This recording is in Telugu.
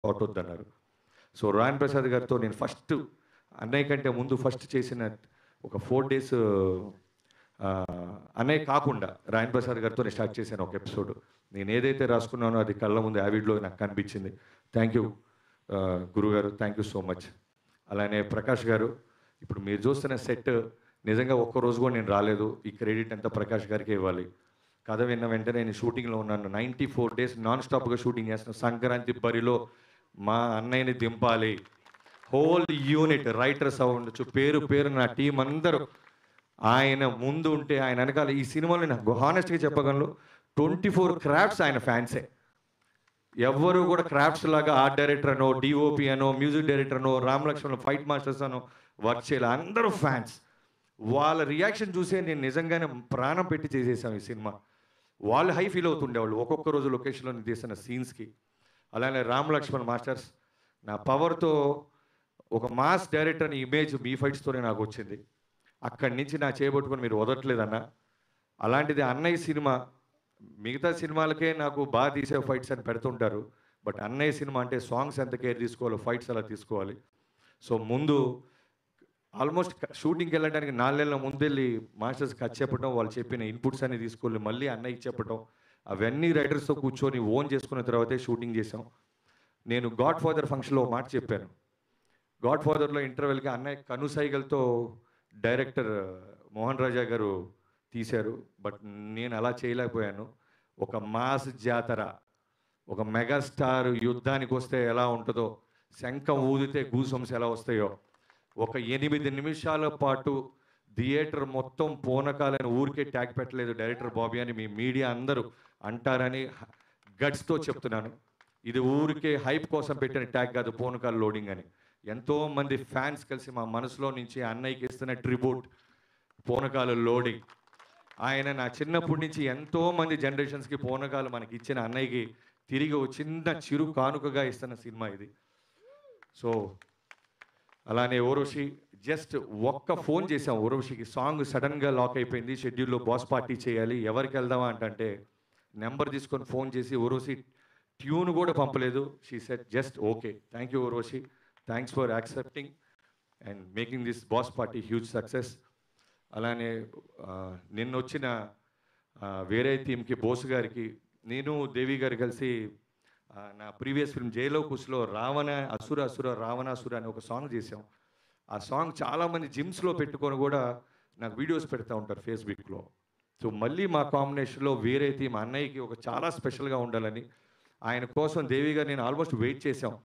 కొట్టొద్దన్నారు సో రాయన్ ప్రసాద్ గారితో నేను ఫస్ట్ అన్నయ్య కంటే ముందు ఫస్ట్ చేసిన ఒక ఫోర్ డేస్ అన్నయ్య కాకుండా రాయన్ ప్రసాద్ గారితో నేను స్టార్ట్ చేశాను ఒక ఎపిసోడ్ నేను ఏదైతే రాసుకున్నానో అది కళ్ళ ముందు యావిడ్లో నాకు కనిపించింది థ్యాంక్ యూ గురుగారు థ్యాంక్ యూ సో మచ్ అలానే ప్రకాష్ గారు ఇప్పుడు మీరు చూస్తున్న సెట్ నిజంగా ఒక్క రోజు కూడా నేను రాలేదు ఈ క్రెడిట్ అంతా ప్రకాష్ గారికి ఇవ్వాలి కథ విన్న వెంటనే నేను షూటింగ్లో ఉన్నాను నైంటీ ఫోర్ డేస్ నాన్ స్టాప్గా షూటింగ్ చేస్తున్నాను సంక్రాంతి బరిలో మా అన్నయ్యని దింపాలి హోల్ యూనిట్ రైటర్ సౌండ్ పేరు పేరు నా టీం అందరూ ఆయన ముందు ఉంటే ఆయన వెనకాల ఈ సినిమాలో నాకు హానెస్ట్గా చెప్పగలను ట్వంటీ ఫోర్ క్రాఫ్ట్స్ ఆయన ఫ్యాన్సే ఎవ్వరు కూడా క్రాఫ్ట్స్ లాగా ఆర్ట్ డైరెక్టర్ అనో డిఓపి అనో మ్యూజిక్ డైరెక్టర్ అనో రామ్ లక్ష్మణ్ ఫైట్ మాస్టర్స్ అనో వర్క్ చేయాలి అందరూ ఫ్యాన్స్ వాళ్ళ రియాక్షన్ చూసే నేను నిజంగానే ప్రాణం పెట్టి చేసేసాం ఈ సినిమా వాళ్ళు హై ఫీల్ అవుతుండేవాళ్ళు ఒక్కొక్క రోజు లొకేషన్లో నేను తీసిన సీన్స్కి అలానే రామ్ లక్ష్మణ్ మాస్టర్స్ నా పవర్తో ఒక మాస్ డైరెక్టర్ అని ఇమేజ్ మీ ఫైట్స్తోనే నాకు వచ్చింది అక్కడి నుంచి నా చేయబట్టుకొని మీరు వదలట్లేదన్న అలాంటిది అన్నయ్య సినిమా మిగతా సినిమాలకే నాకు బాగా తీసే ఫైట్స్ అని పెడుతుంటారు బట్ అన్నయ్య సినిమా అంటే సాంగ్స్ ఎంత కేర్ తీసుకోవాలో ఫైట్స్ అలా తీసుకోవాలి సో ముందు ఆల్మోస్ట్ షూటింగ్కి వెళ్ళడానికి నాలుగేళ్ల ముందెళ్ళి మాస్టర్స్ కట్ చెప్పడం వాళ్ళు చెప్పిన ఇన్పుట్స్ అన్ని తీసుకొని మళ్ళీ అన్నయ్యకి చెప్పడం అవన్నీ రైటర్స్తో కూర్చొని ఓన్ చేసుకున్న తర్వాతే షూటింగ్ చేసాం నేను గాడ్ ఫాదర్ ఫంక్షన్లో మాట చెప్పాను గాడ్ ఫాదర్లో ఇంటర్వెల్కి అన్నయ్య కనుసైగలతో డైరెక్టర్ మోహన్ రాజా గారు తీశారు బట్ నేను అలా చేయలేకపోయాను ఒక మాస్ జాతర ఒక మెగాస్టార్ యుద్ధానికి వస్తే ఎలా ఉంటుందో శంఖం ఊదితే గూసంస్ ఎలా వస్తాయో ఒక ఎనిమిది నిమిషాల పాటు థియేటర్ మొత్తం పూనకాలని ఊరికే ట్యాగ్ పెట్టలేదు డైరెక్టర్ బాబీ అని మీ మీడియా అందరూ అంటారని గట్స్తో చెప్తున్నాను ఇది ఊరికే హైప్ కోసం పెట్టిన ట్యాగ్ కాదు పూనకాల లోడింగ్ అని ఎంతో మంది ఫ్యాన్స్ కలిసి మా మనసులో నుంచి అన్నయ్యకి ఇస్తున్న ట్రిబ్యూట్ పూనకాల లోడింగ్ ఆయన నా చిన్నప్పటి నుంచి ఎంతో మంది జనరేషన్స్కి పూనకాలు మనకి ఇచ్చిన అన్నయ్యకి తిరిగి ఒక చిన్న చిరు కానుకగా ఇస్తున్న సినిమా ఇది సో అలానే ఓరోషి జస్ట్ ఒక్క ఫోన్ చేసాం ఓరోషికి సాంగ్ సడన్గా లాక్ అయిపోయింది షెడ్యూల్లో బాస్ పార్టీ చేయాలి ఎవరికి వెళ్దామా అంటే నెంబర్ తీసుకొని ఫోన్ చేసి ఓరోసి ట్యూన్ కూడా పంపలేదు she said just okay thank you ఓరోషి thanks for accepting and making this boss party huge success అలానే ఆ, నిన్న వచ్చిన ఆ, వేరే టీంకి బోస్ గారికి నేను దేవి గారు కలిసి ఆ, నా ప్రీవియస్ ఫిల్మ్ జైలో కుస్లో రావణ అసుర అసుర రావణాసుర అని ఒక సాంగ్ చేసాం ఆ సాంగ్ చాలామంది జిమ్స్లో పెట్టుకొని కూడా నాకు వీడియోస్ పెడతా ఉంటారు ఫేస్బుక్లో సో మళ్ళీ మా కాంబినేషన్లో వేరే టీం అన్నయ్యకి ఒక చాలా స్పెషల్గా ఉండాలని ఆయన కోసం దేవి గారు నేను ఆల్మోస్ట్ వెయిట్ చేసాం